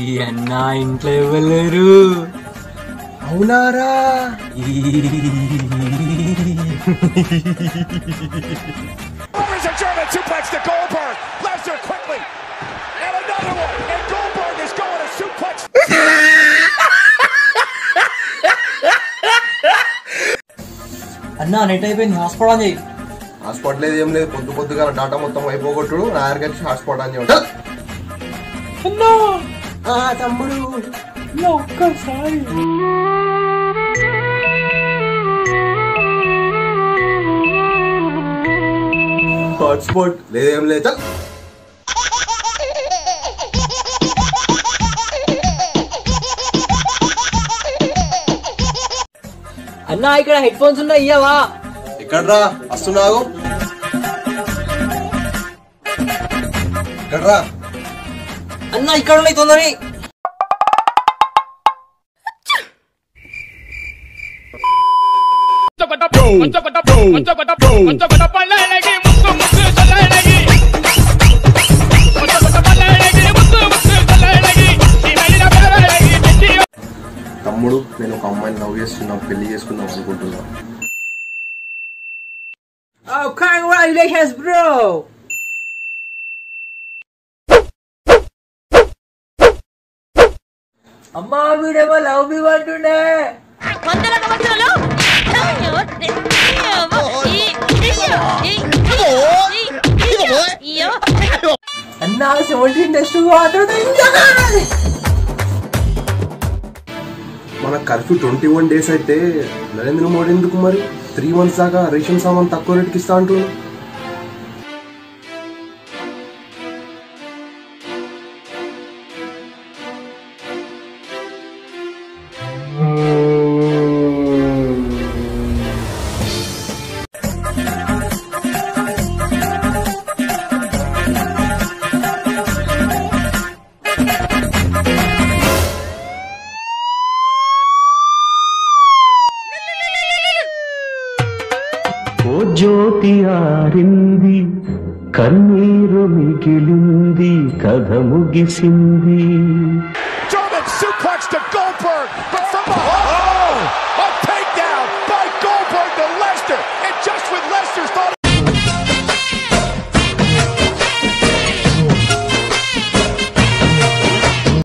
అన్న ఇంట్లో ఇవ్వలేరు అవునారా There's a German suplex to Goldberg. Lesnar quickly. And another one. And Goldberg is going to suplex. అన్న net అయిపోయింది హాస్పిటల్ ఆన్ చేయి హాట్స్పాట్ లేదు ఏం లేదు పొద్దు పొద్దుగా డాటా మొత్తం అయిపోగొట్టుడు నా దగ్గరికి వచ్చి హాట్స్పాట్ అని చెప్పాడు ఆ, తమ్ముడు ఒక్కసారి హాట్స్పాట్ లేదేం లేదు చల్ అన్న ఇక్కడ హెడ్ ఫోన్స్ ఉన్నాయి ఇయ్యవా ఎక్కడ్రా వస్తున్నావు ఎక్కడ్రా అన్న ఇక్కడ ఉన్నాయి తొందరని తమ్ముడు నేను ఒక అమ్మాయిని లవ్ చేస్తున్నా పెళ్లి చేసుకుందాం అనుకుంటున్నా Oh, congratulations, bro! అమ్మా వీడేమో లవ్ మీ అంటుండే వందల సంవత్సరాలు అయ్యో అన్నా సెవెంటీన్ డేస్ మన కర్ఫ్యూ ట్వంటీ వన్ డేస్ అయితే నరేంద్ర మోడీ ఎందుకు మరి త్రీ మంత్స్ దాకా రేషన్ సామాన్ తక్కువ రేటుకి ఇస్తా అంటున్నాడు ఓ జ్యోతి ఆరింది కన్నీరు మిగిలింది కథ ముగిసింది German suplex to Goldberg. But from behind.